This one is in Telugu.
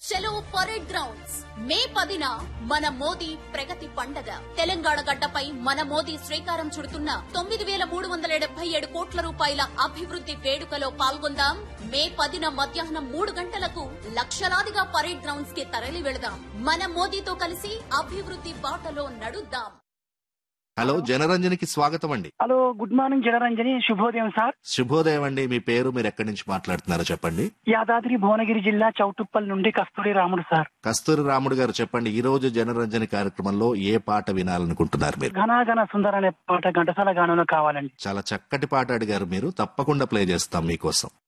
చలో పరేడ్ గ్రౌండ్స్ మే పదిన మన మోదీ ప్రగతి పండగ తెలంగాణ గడ్డపై మన మోదీ శ్రీకారం చుడుతున్న తొమ్మిది వేల మూడు వందల డెబ్బై ఏడు కోట్ల రూపాయల అభివృద్ధి వేడుకలో పాల్గొందాం మే పదిన మధ్యాహ్నం మూడు గంటలకు లక్షలాదిగా పరేడ్ గ్రౌండ్స్ కి తరలి వెళదాం మన మోదీతో కలిసి అభివృద్ధి బాటలో నడుద్దాం హలో జనరంజనికి స్వాగతం అండి హలో గుడ్ మార్నింగ్ జనరంజని శుభోదయం సార్ శుభోదయం అండి మీ పేరు మీరు ఎక్కడి నుంచి మాట్లాడుతున్నారో చెప్పండి యాదాద్రి భువనగిరి జిల్లా చౌటుప్పల్ నుండి కస్తూరి రాముడు సార్ కస్తూరి రాముడు గారు చెప్పండి ఈ రోజు జనరంజని కార్యక్రమంలో ఏ పాట వినాలనుకుంటున్నారు మీరు ఘనాఘన సుందర అనే పాట ఘంటసాల గానంలో కావాలండి చాలా చక్కటి పాట అడిగారు మీరు తప్పకుండా ప్లే చేస్తాం మీకోసం